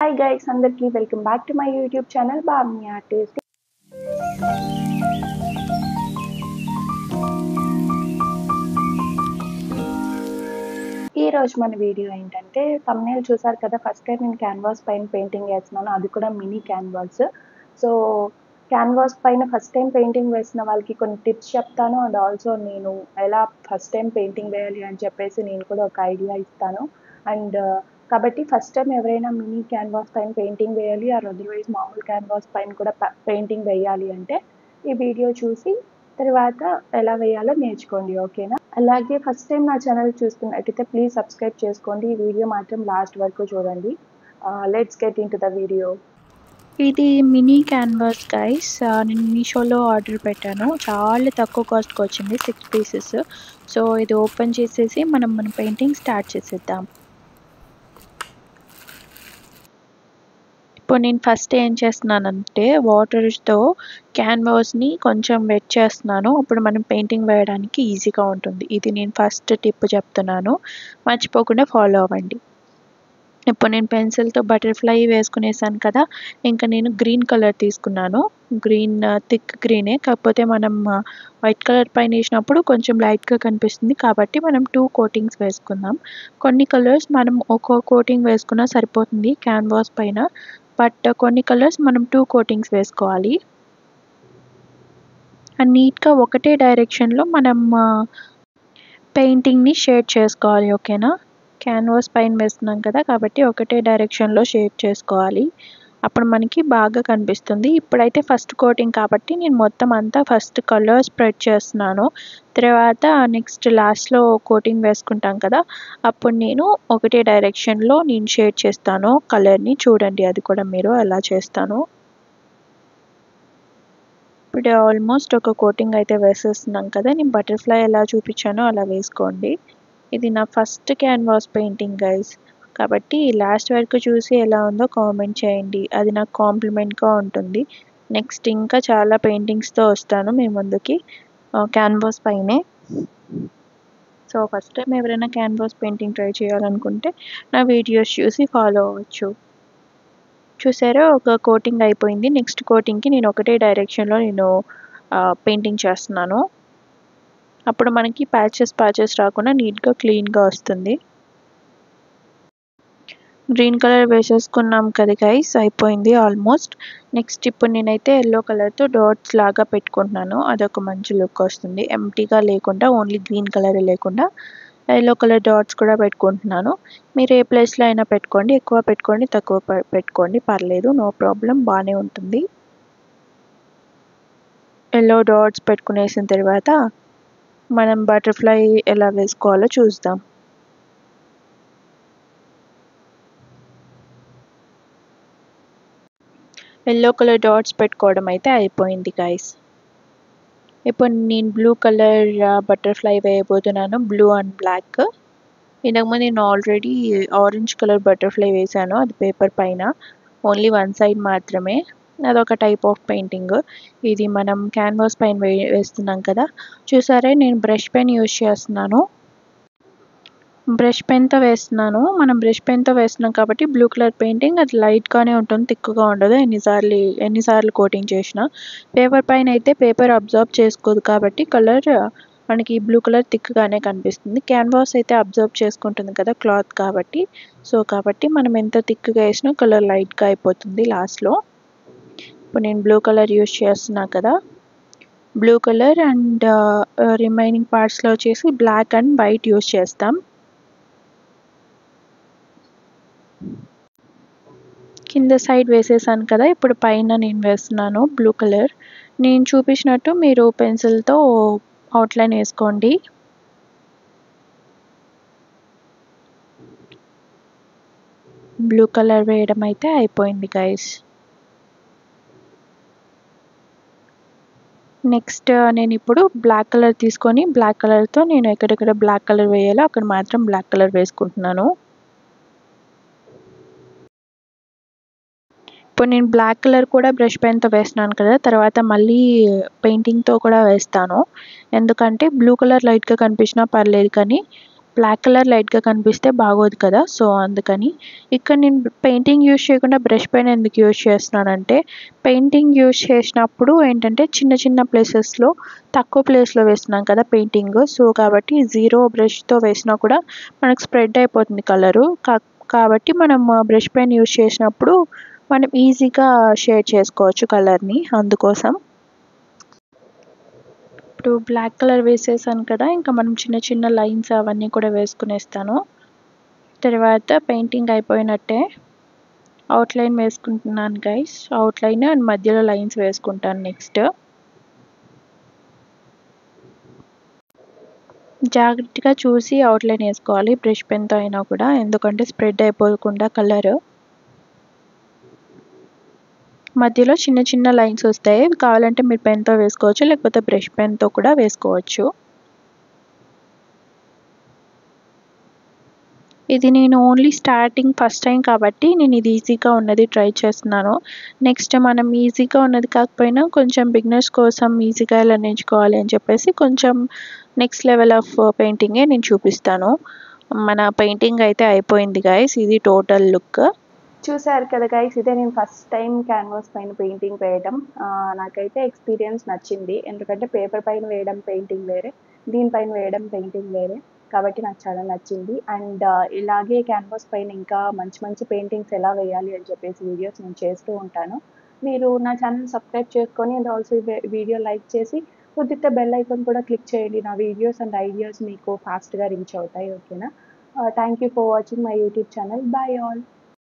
hi guys అందరికీ welcome back to my YouTube channel బామ్ని artist ఈ రోజు మన వీడియో ఏంటంటే తమ్నేల్ చూసారు కదా ఫస్ట్ టైం నేను క్యాన్వాస్ పైన పెయింటింగ్ వేస్తున్నాను అది కూడా మినీ క్యాన్వాస్ సో క్యాన్వాస్ పైన ఫస్ట్ టైం పెయింటింగ్ వేసిన వాళ్ళకి కొన్ని టిప్స్ చెప్తాను అండ్ ఆల్సో నేను ఎలా ఫస్ట్ టైం పెయింటింగ్ వేయాలి అని చెప్పేసి నేను కూడా ఒక ఐడియా ఇస్తాను అండ్ కాబట్టి ఫస్ట్ టైం ఎవరైనా మినీ క్యాన్వాస్ పైన పెయింటింగ్ వేయాలి ఆర్ అదర్వైజ్ మామూలు క్యాన్వాస్ పైన కూడా పెయింటింగ్ వేయాలి అంటే ఈ వీడియో చూసి తర్వాత ఎలా వేయాలో నేర్చుకోండి ఓకేనా అలాగే ఫస్ట్ టైం నా ఛానల్ చూస్తున్నట్టయితే ప్లీజ్ సబ్స్క్రైబ్ చేసుకోండి ఈ వీడియో మాత్రం లాస్ట్ వరకు చూడండి let's get in to the video ఇది మినీ క్యాన్వాస్ గైస్ నేను మీషోలో ఆర్డర్ పెట్టాను చాలా తక్కువ కాస్ట్కి వచ్చింది సిక్స్ పీసెస్ సో ఇది ఓపెన్ చేసేసి మనం మన పెయింటింగ్ స్టార్ట్ చేసేద్దాం ఇప్పుడు నేను ఫస్ట్ ఏం చేస్తున్నానంటే వాటర్తో క్యాన్వాస్ని కొంచెం వెట్ చేస్తున్నాను అప్పుడు మనం పెయింటింగ్ వేయడానికి ఈజీగా ఉంటుంది ఇది నేను ఫస్ట్ టిప్ చెప్తున్నాను మర్చిపోకుండా ఫాలో అవ్వండి ఇప్పుడు నేను పెన్సిల్తో బటర్ఫ్లై వేసుకునేసాను కదా ఇంకా నేను గ్రీన్ కలర్ తీసుకున్నాను గ్రీన్ థిక్ గ్రీనే కాకపోతే మనం వైట్ కలర్ పైన వేసినప్పుడు కొంచెం లైట్గా కనిపిస్తుంది కాబట్టి మనం టూ కోటింగ్స్ వేసుకుందాం కొన్ని కలర్స్ మనం ఒక్కో కోటింగ్ వేసుకున్నా సరిపోతుంది క్యాన్వాస్ పైన బట్ కొన్ని కలర్స్ మనం టూ కోటింగ్స్ వేసుకోవాలి అండ్ నీట్గా ఒకటే డైరెక్షన్లో మనం పెయింటింగ్ని షేడ్ చేసుకోవాలి ఓకేనా క్యాన్వాస్ పైన వేస్తున్నాం కదా కాబట్టి ఒకటే డైరెక్షన్లో షేడ్ చేసుకోవాలి అప్పుడు మనకి బాగా కనిపిస్తుంది ఇప్పుడైతే ఫస్ట్ కోటింగ్ కాబట్టి నేను మొత్తం అంతా ఫస్ట్ కలర్ స్ప్రెడ్ చేస్తున్నాను తర్వాత నెక్స్ట్ లాస్ట్లో కోటింగ్ వేసుకుంటాం కదా అప్పుడు నేను ఒకటే డైరెక్షన్లో నేను షేడ్ చేస్తాను కలర్ని చూడండి అది కూడా మీరు ఎలా చేస్తాను ఇప్పుడు ఆల్మోస్ట్ ఒక కోటింగ్ అయితే వేసేస్తున్నాం కదా నేను బటర్ఫ్లై ఎలా చూపించానో అలా వేసుకోండి ఇది నా ఫస్ట్ క్యాన్వాస్ పెయింటింగ్ గైస్ కాబట్టి లాస్ట్ వరకు చూసి ఎలా ఉందో కామెంట్ చేయండి అది నాకు కాంప్లిమెంట్గా ఉంటుంది నెక్స్ట్ ఇంకా చాలా పెయింటింగ్స్తో వస్తాను మీ ముందుకి క్యాన్వాస్ పైనే సో ఫస్ట్ టైం ఎవరైనా క్యాన్వాస్ పెయింటింగ్ ట్రై చేయాలనుకుంటే నా వీడియోస్ చూసి ఫాలో అవ్వచ్చు చూసారా ఒక కోటింగ్ అయిపోయింది నెక్స్ట్ కోటింగ్కి నేను ఒకటే డైరెక్షన్లో నేను పెయింటింగ్ చేస్తున్నాను అప్పుడు మనకి ప్యాచెస్ ప్యాచెస్ రాకుండా నీట్గా క్లీన్గా వస్తుంది గ్రీన్ కలర్ వేసేసుకున్నాం కదా గైస్ అయిపోయింది ఆల్మోస్ట్ నెక్స్ట్ ఇప్పుడు నేనైతే ఎల్లో కలర్తో డాట్స్ లాగా పెట్టుకుంటున్నాను అదొక మంచి లుక్ వస్తుంది ఎంటీగా లేకుండా ఓన్లీ గ్రీన్ కలర్ లేకుండా ఎల్లో కలర్ డాట్స్ కూడా పెట్టుకుంటున్నాను మీరు ఏ ప్లేస్లో అయినా పెట్టుకోండి ఎక్కువ పెట్టుకోండి తక్కువ పెట్టుకోండి పర్లేదు నో ప్రాబ్లం బాగానే ఉంటుంది ఎల్లో డాట్స్ పెట్టుకునేసిన తర్వాత మనం బటర్ఫ్లై ఎలా వేసుకోవాలో చూద్దాం ఎల్లో కలర్ డాట్స్ పెట్టుకోవడం అయితే అయిపోయింది గైస్ ఇప్పుడు నేను బ్లూ కలర్ బటర్ఫ్లై వేయబోతున్నాను బ్లూ అండ్ బ్లాక్ ఇంతకుముందు నేను ఆల్రెడీ ఆరెంజ్ కలర్ బటర్ఫ్లై వేసాను అది పేపర్ పైన ఓన్లీ వన్ సైడ్ మాత్రమే అదొక టైప్ ఆఫ్ పెయింటింగ్ ఇది మనం క్యాన్వాస్ పైన వే వేస్తున్నాం కదా చూసారే నేను బ్రష్ పెన్ యూజ్ చేస్తున్నాను బ్రష్ పెన్తో వేస్తున్నాను మనం బ్రష్ పెన్తో వేస్తున్నాం కాబట్టి బ్లూ కలర్ పెయింటింగ్ అది లైట్గానే ఉంటుంది తిక్కుగా ఉండదు ఎన్నిసార్లు ఎన్నిసార్లు కోటింగ్ చేసినా పేపర్ పైన అయితే పేపర్ అబ్జర్వ్ చేసుకోదు కాబట్టి కలర్ మనకి బ్లూ కలర్ థిక్గానే కనిపిస్తుంది క్యాన్వాస్ అయితే అబ్జర్వ్ చేసుకుంటుంది కదా క్లాత్ కాబట్టి సో కాబట్టి మనం ఎంత థిక్గా వేసినా కలర్ లైట్గా అయిపోతుంది లాస్ట్లో ఇప్పుడు నేను బ్లూ కలర్ యూస్ చేస్తున్నా కదా బ్లూ కలర్ అండ్ రిమైనింగ్ పార్ట్స్లో వచ్చేసి బ్లాక్ అండ్ వైట్ యూస్ చేస్తాం కింద సైడ్ వేసేసాను కదా ఇప్పుడు పైన నేను వేస్తున్నాను బ్లూ కలర్ నేను చూపించినట్టు మీరు పెన్సిల్తో అవుట్లైన్ వేసుకోండి బ్లూ కలర్ వేయడం అయితే అయిపోయింది గైస్ నెక్స్ట్ నేను ఇప్పుడు బ్లాక్ కలర్ తీసుకొని బ్లాక్ కలర్తో నేను ఎక్కడెక్కడ బ్లాక్ కలర్ వేయాలో అక్కడ మాత్రం బ్లాక్ కలర్ వేసుకుంటున్నాను ఇప్పుడు నేను బ్లాక్ కలర్ కూడా బ్రష్ పెన్తో వేస్తున్నాను కదా తర్వాత మళ్ళీ పెయింటింగ్తో కూడా వేస్తాను ఎందుకంటే బ్లూ కలర్ లైట్గా కనిపించినా పర్లేదు కానీ బ్లాక్ కలర్ లైట్గా కనిపిస్తే బాగోదు కదా సో అందుకని ఇక్కడ నేను పెయింటింగ్ యూజ్ చేయకుండా బ్రష్ పెన్ ఎందుకు యూజ్ చేస్తున్నానంటే పెయింటింగ్ యూజ్ చేసినప్పుడు ఏంటంటే చిన్న చిన్న ప్లేసెస్లో తక్కువ ప్లేస్లో వేస్తున్నాం కదా పెయింటింగ్ సో కాబట్టి జీరో బ్రష్తో వేసినా కూడా మనకు స్ప్రెడ్ అయిపోతుంది కలరు కాబట్టి మనం బ్రష్ పెన్ యూజ్ చేసినప్పుడు మనం ఈజీగా షేడ్ చేసుకోవచ్చు కలర్ని అందుకోసం ఇప్పుడు బ్లాక్ కలర్ వేసేసాను కదా ఇంకా మనం చిన్న చిన్న లైన్స్ అవన్నీ కూడా వేసుకునేస్తాను తర్వాత పెయింటింగ్ అయిపోయినట్టే అవుట్లైన్ వేసుకుంటున్నాను గైస్ అవుట్లైన్ అండ్ మధ్యలో లైన్స్ వేసుకుంటాను నెక్స్ట్ జాగ్రత్తగా చూసి అవుట్లైన్ వేసుకోవాలి బ్రష్ పెన్తో అయినా కూడా ఎందుకంటే స్ప్రెడ్ అయిపోకుండా కలర్ మధ్యలో చిన్న చిన్న లైన్స్ వస్తాయి కావాలంటే మీరు పెన్తో వేసుకోవచ్చు లేకపోతే బ్రష్ పెన్తో కూడా వేసుకోవచ్చు ఇది నేను ఓన్లీ స్టార్టింగ్ ఫస్ట్ టైం కాబట్టి నేను ఇది ఈజీగా ఉన్నది ట్రై చేస్తున్నాను నెక్స్ట్ మనం ఈజీగా ఉన్నది కాకపోయినా కొంచెం బిగినర్స్ కోసం ఈజీగా ఎలా నేర్చుకోవాలి అని చెప్పేసి కొంచెం నెక్స్ట్ లెవెల్ ఆఫ్ పెయింటింగే నేను చూపిస్తాను మన పెయింటింగ్ అయితే అయిపోయింది గైస్ ఇది టోటల్ లుక్ చూసారు కదా గైస్ ఇదే నేను ఫస్ట్ టైం క్యాన్వాస్ పైన పెయింటింగ్ వేయడం నాకైతే ఎక్స్పీరియన్స్ నచ్చింది ఎందుకంటే పేపర్ పైన వేయడం పెయింటింగ్ వేరే దీనిపైన వేయడం పెయింటింగ్ వేరే కాబట్టి నాకు చాలా నచ్చింది అండ్ ఇలాగే క్యాన్వాస్ పైన ఇంకా మంచి మంచి పెయింటింగ్స్ ఎలా వేయాలి అని చెప్పేసి వీడియోస్ నేను చేస్తూ ఉంటాను మీరు నా ఛానల్ సబ్స్క్రైబ్ చేసుకొని అండ్ ఆల్సో వీడియో లైక్ చేసి కుదిరితే బెల్ ఐకాన్ కూడా క్లిక్ చేయండి నా వీడియోస్ అండ్ ఐడియాస్ మీకు ఫాస్ట్గా రీచ్ అవుతాయి ఓకేనా thank you for watching my YouTube channel bye all